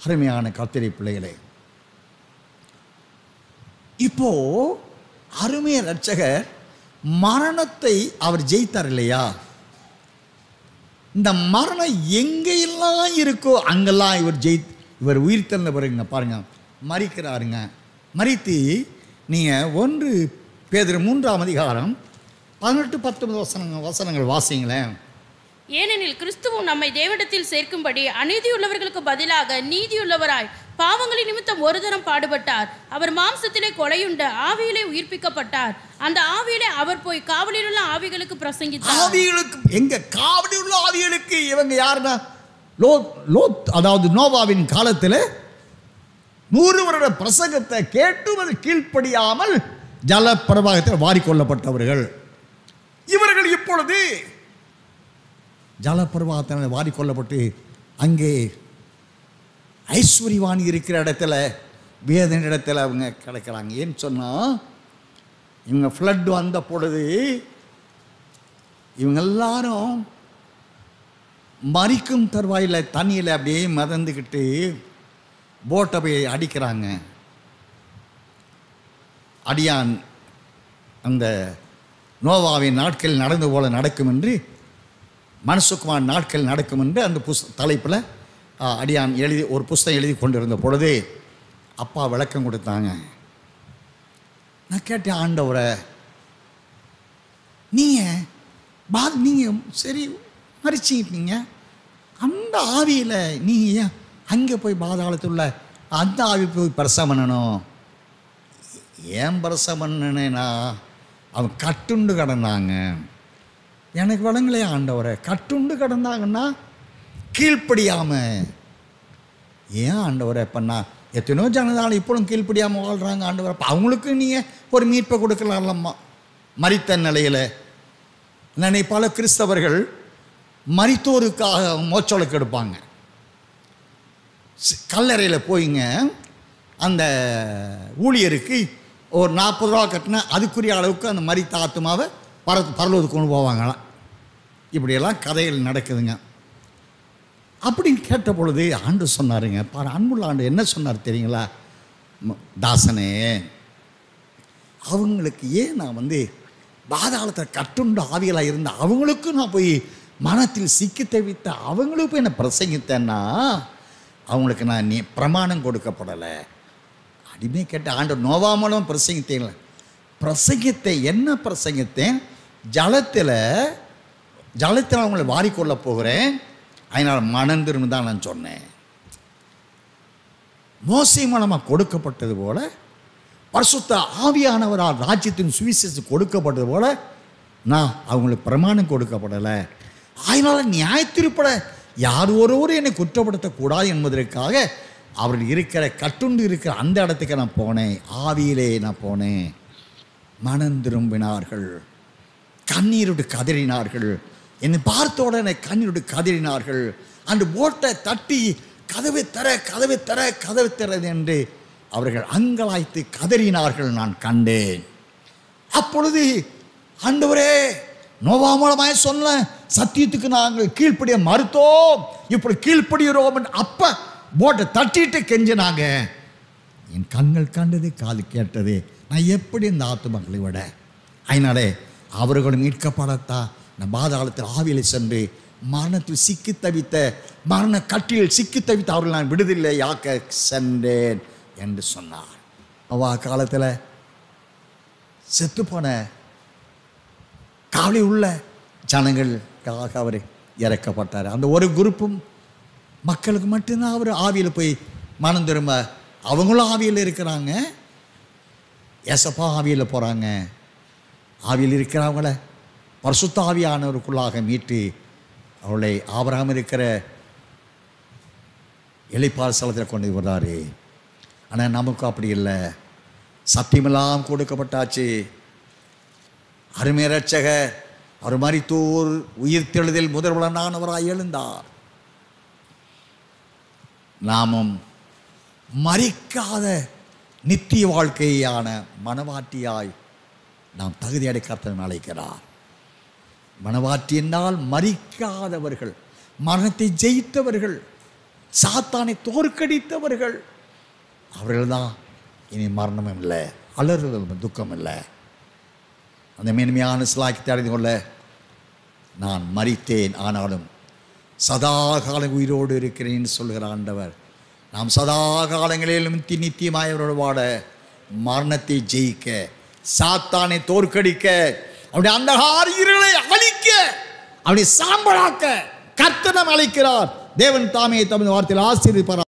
அருமையான கத்திரை பிள்ளைகளே இப்போ அருமைய ரட்சகர் மரணத்தை அவர் ஜெயித்தார் இல்லையா இந்த மரணம் எங்கெல்லாம் இருக்கோ அங்கெல்லாம் இவர் ஜெயி இவர் உயிர் தெழுந்த பிறகுங்க பாருங்க மறிக்கிறாருங்க மறித்து நீங்கள் ஒன்று பேதர் மூன்றாம் அதிகாரம் பதினெட்டு பத்தொன்பது வசனங்கள் வசனங்கள் வாசிங்களேன் ஏனெனில் கிறிஸ்துவும் நம்மை தேவனிடத்தில் சேர்க்கும்படி அநீதியுள்ளவர்களுக்கு பதிலாக நீதியுள்ளவராய் பாவங்களின் நிமித்தம் ஒரு தரம் பாடுபட்டார் அவர் மாம்சத்திலே கொலையுண்ட ஆவியிலே உயிர்ப்பிக்கப்பட்டார் அந்த ஆவியிலே அவர் போய் காவலில் உள்ள ஆவிகளுக்கு பிரசங்கித்தார் ஆவிகளுக்கு எங்க காவடி உள்ள ஆவிகளுக்கு இவங்க யாருன்னா லோத் லோத் அதாவது நோவாவின் காலத்தில் நூறு வருட பிரசங்கத்தை கேட்டும் அது கீழ்ப்படியாமல் ஜல பிரவாகத்தில் வாரிக்கொள்ளப்பட்டவர்கள் இவர்கள் இப்பொழுது ஜலப்பிரவாகத்தினால் வாரிக்கொள்ளப்பட்டு அங்கே ஐஸ்வர்யவாணி இருக்கிற இடத்துல வேதனை இடத்துல அவங்க கிடைக்கிறாங்க ஏன்னு சொன்னால் இவங்க ஃப்ளட் வந்த பொழுது இவங்க எல்லாரும் மறிக்கும் தருவாயில் தண்ணியில் அப்படியே மிதந்துக்கிட்டு போட்டை போய் அடிக்கிறாங்க அடியான் அந்த நோவாவின் நாட்கள் நடந்து போல நடக்கும் என்று மனசுக்குமார் நாட்கள் நடக்கும் என்று அந்த புஸ் தலைப்பில் ஆ, அடியான் எழுதி ஒரு புஸ்தகம் எழுதி கொண்டிருந்த பொழுது அப்பா விளக்கம் கொடுத்தாங்க நான் கேட்டேன் ஆண்டவரை நீங்கள் பா நீங்கள் சரி மறிச்சிக்கிட்டீங்க அந்த ஆவியில் நீங்கள் ஏன் அங்கே போய் பாதாளத்தில் உள்ள அந்த ஆவி போய் பிரசவம் பண்ணணும் ஏன் பிரசவம் பண்ணனேனா அவன் கட்டுண்டு கிடந்தாங்க எனக்கு வழங்கலையே ஆண்டவரை கட்டுண்டு கிடந்தாங்கன்னா கீழ்ப்படியாம ஏன் ஆண்டவரை இப்போ நான் எத்தனையோ ஜனதாலும் இப்பொழுதும் கீழ்ப்படியாமல் வாழ்கிறாங்க ஆண்டவரை அப்போ அவங்களுக்கு நீங்கள் ஒரு மீட்பை கொடுக்கலாம்லம்மா மரித்த நிலையில் நினை பல கிறிஸ்தவர்கள் மரித்தோருக்காக மோச்சலுக்கு எடுப்பாங்க சி- கல்லறையில் போயிங்க அந்த ஊழியருக்கு ஒரு நாற்பது ரூபா கட்டினா அதுக்குரிய அளவுக்கு அந்த மரித்த ஆத்மாவை பர பரலோதுக்கு கொண்டு போவாங்களாம் இப்படியெல்லாம் கதைகள் நடக்குதுங்க அப்படின்னு கேட்ட பொழுது ஆண்டு சொன்னாருங்க பாரு அன்புள்ள ஆண்டு என்ன சொன்னார் தெரியுங்களா ம- தாசனே அவங்களுக்கு ஏன் நான் வந்து பாதாளத்தில் கட்டுண்டு ஆவியலாக இருந்த அவங்களுக்கும் நான் போய் மனத்தில் சிக்கி தவித்த அவங்களுக்கு போய் நான் பிரசங்கித்தேன்னா அவங்களுக்கு நான் நீ பிரமாணம் கொடுக்கப்படலை அடிமே கேட்ட ஆண்டு நோவா மூலம் பிரசங்கித்தேன்ல பிரசங்கித்தேன் என்ன பிரசங்கித்தேன் ஜலத்தில் ஜலத்தில் அவங்களை வாரிக்கொள்ள போகிறேன் அதனால் மனம் திரும்ப தான் நான் சொன்னேன் மோசை மூலமாக கொடுக்கப்பட்டது போல பரிசுத்த ஆவியானவரால் ராஜ்யத்தின் சுவிசேஷம் கொடுக்கப்பட்டது போல நான் அவங்களுக்கு பிரமாணம் கொடுக்கப்படலை அதனால் நியாயத்திருப்பட யார் ஒருவரும் என்னை குற்றப்படுத்தக்கூடாது என்பதற்காக அவர்கள் இருக்கிற கட்டுண்டு இருக்கிற அந்த இடத்துக்கு நான் போனேன் ஆவியிலே நான் போனேன் மனம் திரும்பினார்கள் கண்ணீரோடு கதறினார்கள் என்னை பார்த்த உடனே கண்ணீரோடு கதறினார்கள் அந்த போட்டை தட்டி கதவை தர கதவை தர கதவை தரது என்று அவர்கள் அங்கலாய்த்து கதறினார்கள் நான் கண்டேன் அப்பொழுது ஆண்டவரே நோவா மூலமாய் சொன்ன சத்தியத்துக்கு நாங்கள் கீழ்ப்படிய மறுத்தோம் இப்படி கீழ்ப்படுகிறோம் என்று அப்ப போட்டை தட்டிட்டு கெஞ்சினாங்க என் கண்கள் கண்டது காது கேட்டது நான் எப்படி இந்த ஆத்துமக்களை விட அதனாலே அவர்களும் மீட்கப்படத்தா நான் பாதாளத்தில் ஆவியில் சென்று மரணத்தில் சிக்கி தவித்த மரண கட்டில் சிக்கி தவித்த அவர்கள் நான் விடுதலை யாக்க சென்றேன் என்று சொன்னார் அவா காலத்தில் செத்துப்போன காவலி உள்ள ஜனங்களுக்காக அவர் இறக்கப்பட்டார் அந்த ஒரு குரூப்பும் மக்களுக்கு மட்டும்தான் அவர் ஆவியில் போய் மனம் திரும்ப அவங்களும் ஆவியில் இருக்கிறாங்க ஏசப்பா ஆவியில் போகிறாங்க ஆவியில் இருக்கிறவங்கள பரிசுத்த ஆவியானவருக்குள்ளாக மீட்டு அவளை ஆபராம இருக்கிற இலைப்பால் ஸ்தலத்தில் கொண்டு வர்றாரு ஆனால் நமக்கு அப்படி இல்லை சத்தியமெல்லாம் கொடுக்கப்பட்டாச்சு அருமை ரட்சகர் அவர் மரித்தோர் உயிர் தெழுதில் முதல்வனானவராய் எழுந்தார் நாமும் மறிக்காத நித்திய வாழ்க்கையான மனவாட்டியாய் நாம் தகுதி அடைக்காத்தன் அழைக்கிறார் மனவாட்டி என்றால் மறிக்காதவர்கள் மரணத்தை ஜெயித்தவர்கள் சாத்தானை தோற்கடித்தவர்கள் அவர்கள் தான் இனி மரணமும் இல்லை அலறுதலும் துக்கம் இல்லை அந்த மேன்மையான சிலாக்கத்தை அறிந்து கொள்ள நான் மரித்தேன் ஆனாலும் சதா காலம் உயிரோடு இருக்கிறேன் சொல்கிற ஆண்டவர் நாம் சதா காலங்களிலும் நித்தி நித்தியமாய் அவரோடு வாட மரணத்தை ஜெயிக்க சாத்தானை தோற்கடிக்க அவருடைய அந்தகார இருளை அழிக்க அவனை சாம்பலாக்க கர்த்தனம் அழைக்கிறார் தேவன் தாமே தமது வார்த்தையில் ஆசீர்வதிப்பார்